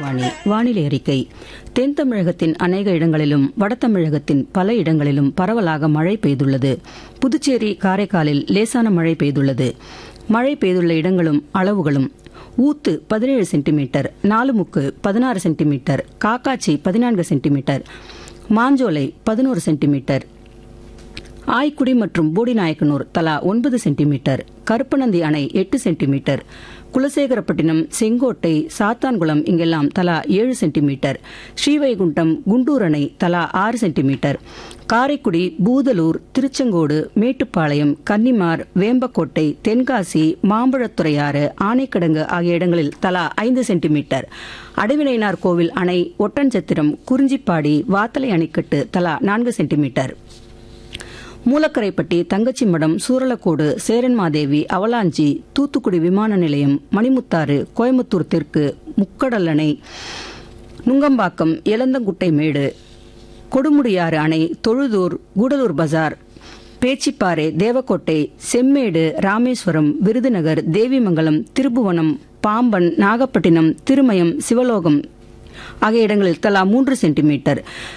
வாணி வானிலை அறிக்கை தென் தமிழகத்தின் அநேக இடங்களிலும் வட தமிழகத்தின் பல இடங்களிலும் பரவலாக மழை பெய்துள்ளது புதுச்சேரி காரைக்காலில் லேசான மழை பெய்துள்ளது மழை பெய்துள்ள இடங்களும் அளவுகளும் ஊத்து பதினேழு சென்டிமீட்டர் நாலுமுக்கு பதினாறு சென்டிமீட்டர் காக்காச்சி பதினான்கு சென்டிமீட்டர் மாஞ்சோலை பதினோரு சென்டிமீட்டர் ஆய்க்குடி மற்றும் போடிநாயக்கனூர் தலா ஒன்பது சென்டிமீட்டர் கருப்பநந்தி அணை எட்டு சென்டிமீட்டர் குலசேகரப்பட்டினம் செங்கோட்டை சாத்தான்குளம் இங்கெல்லாம் தலா ஏழு சென்டிமீட்டர் ஸ்ரீவைகுண்டம் குண்டூர் அணை தலா ஆறு சென்டிமீட்டர் காரைக்குடி பூதலூர் திருச்செங்கோடு மேட்டுப்பாளையம் கன்னிமார் வேம்பக்கோட்டை தென்காசி மாம்பழத்துறையாறு ஆனைக்கிடங்கு ஆகிய இடங்களில் தலா ஐந்து சென்டிமீட்டர் அடைவினைனார் கோவில் அணை ஒட்டன்சத்திரம் குறிஞ்சிப்பாடி வாத்தலை அணைக்கட்டு தலா நான்கு சென்டிமீட்டர் மூலக்கரைப்பட்டி தங்கச்சிமடம் சூரலக்கோடு சேரன்மாதேவி அவலாஞ்சி தூத்துக்குடி விமான நிலையம் மணிமுத்தாறு கோயம்புத்தூர் தெற்கு முக்கடல் அணை நுங்கம்பாக்கம் எலந்தங்குட்டை மேடு கொடுமுடியாறு அணை தொழுதூர் கூடலூர் பஜார் பேச்சிப்பாறை தேவக்கோட்டை செம்மேடு ராமேஸ்வரம் விருதுநகர் தேவிமங்கலம் திருபுவனம் பாம்பன் நாகப்பட்டினம் திருமயம் சிவலோகம் ஆகிய இடங்களில் தலா மூன்று சென்டிமீட்டர்